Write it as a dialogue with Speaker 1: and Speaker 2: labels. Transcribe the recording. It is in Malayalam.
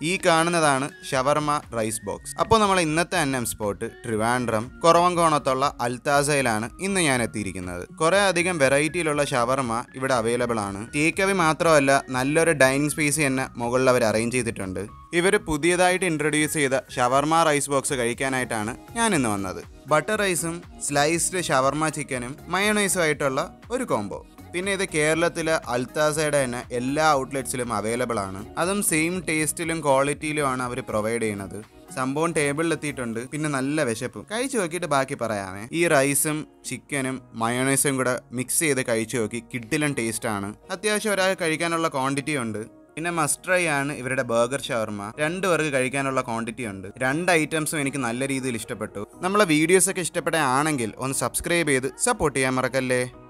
Speaker 1: ഈ കാണുന്നതാണ് ഷവർമ റൈസ് ബോക്സ് അപ്പോൾ നമ്മൾ ഇന്നത്തെ അന്നം സ്പോട്ട് ട്രിവാൻഡ്രം കുറവങ്കോണത്തുള്ള അൽത്താസയിലാണ് ഇന്ന് ഞാൻ എത്തിയിരിക്കുന്നത് കുറെ അധികം വെറൈറ്റിയിലുള്ള ഷവർമ ഇവിടെ അവൈലബിൾ ആണ് ടേക്ക് അവേ മാത്രമല്ല നല്ലൊരു ഡൈനിങ് സ്പേസ് തന്നെ മുകളിൽ അവർ അറേഞ്ച് ചെയ്തിട്ടുണ്ട് ഇവർ പുതിയതായിട്ട് ഇൻട്രൊഡ്യൂസ് ചെയ്ത ഷവർമ റൈസ് ബോക്സ് കഴിക്കാനായിട്ടാണ് ഞാൻ ഇന്ന് വന്നത് ബട്ടർ റൈസും സ്ലൈസ്ഡ് ഷവർമ ചിക്കനും മയോണൈസും ആയിട്ടുള്ള ഒരു കോംബോ പിന്നെ ഇത് കേരളത്തിലെ അൽത്താസയുടെ തന്നെ എല്ലാ ഔട്ട്ലെറ്റ്സിലും അവൈലബിൾ ആണ് അതും സെയിം ടേസ്റ്റിലും ക്വാളിറ്റിയിലുമാണ് അവർ പ്രൊവൈഡ് ചെയ്യുന്നത് സംഭവം ടേബിളിൽ എത്തിയിട്ടുണ്ട് പിന്നെ നല്ല വിശപ്പും കഴിച്ചു നോക്കിയിട്ട് ബാക്കി പറയാമേ ഈ റൈസും ചിക്കനും മയോണൈസും കൂടെ മിക്സ് ചെയ്ത് കഴിച്ചു നോക്കി കിഡിലും ടേസ്റ്റ് ആണ് അത്യാവശ്യം ഒരാൾ കഴിക്കാനുള്ള ക്വാണ്ടിറ്റി ഉണ്ട് പിന്നെ മസ്റ്റ് ട്രൈ ആണ് ഇവരുടെ ബർഗർ ഷവർമ രണ്ട് പേർക്ക് കഴിക്കാനുള്ള ക്വാണ്ടിറ്റി ഉണ്ട് രണ്ട് ഐറ്റംസും എനിക്ക് നല്ല രീതിയിൽ ഇഷ്ടപ്പെട്ടു നമ്മളെ വീഡിയോസ് ഒക്കെ ഇഷ്ടപ്പെട്ട ആണെങ്കിൽ ഒന്ന് സബ്സ്ക്രൈബ് ചെയ്ത് സപ്പോർട്ട് ചെയ്യാൻ മറക്കല്ലേ